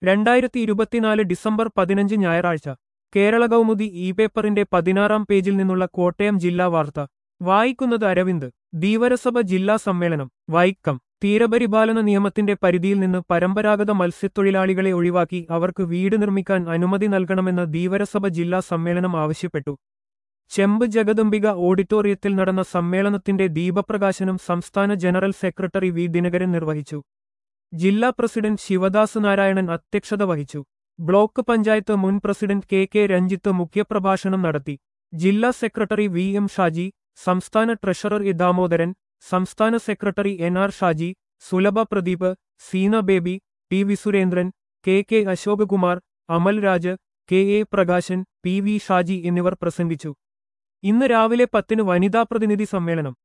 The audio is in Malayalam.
രണ്ടായിരത്തി ഇരുപത്തിനാല് ഡിസംബർ പതിനഞ്ച് ഞായറാഴ്ച കേരള കൗമുദി ഇ പേപ്പറിന്റെ പതിനാറാം പേജിൽ നിന്നുള്ള കോട്ടയം ജില്ലാ വാർത്ത വായിക്കുന്നത് അരവിന്ദ് ധീവരസഭ ജില്ലാ സമ്മേളനം വൈക്കം തീരപരിപാലന നിയമത്തിന്റെ പരിധിയിൽ നിന്ന് പരമ്പരാഗത മത്സ്യത്തൊഴിലാളികളെ ഒഴിവാക്കി അവർക്ക് വീട് നിർമ്മിക്കാൻ അനുമതി നൽകണമെന്ന് ധീവരസഭ ജില്ലാ സമ്മേളനം ആവശ്യപ്പെട്ടു ചെമ്പ് ജഗദംബിക ഓഡിറ്റോറിയത്തിൽ നടന്ന സമ്മേളനത്തിന്റെ ദീപപ്രകാശനം സംസ്ഥാന ജനറൽ സെക്രട്ടറി വി ദിനകരൻ നിർവഹിച്ചു ജില്ലാ പ്രസിഡന്റ് ശിവദാസ് നാരായണൻ അധ്യക്ഷത വഹിച്ചു ബ്ലോക്ക് പഞ്ചായത്ത് മുൻ പ്രസിഡന്റ് കെ കെ രഞ്ജിത്ത് മുഖ്യപ്രഭാഷണം നടത്തി ജില്ലാ സെക്രട്ടറി വി എം ഷാജി സംസ്ഥാന ട്രഷറർ എ ദാമോദരൻ സംസ്ഥാന secretary N R Shaji Sulabha Pradeep Seena Baby T V Surendran K K Ashokakumar Amal Raj K A Prakashan P V Shaji എന്നിവർ പ്രസംഗിച്ചു ഇന്ന് രാവിലെ പത്തിന് വനിതാ പ്രതിനിധി സമ്മേളനം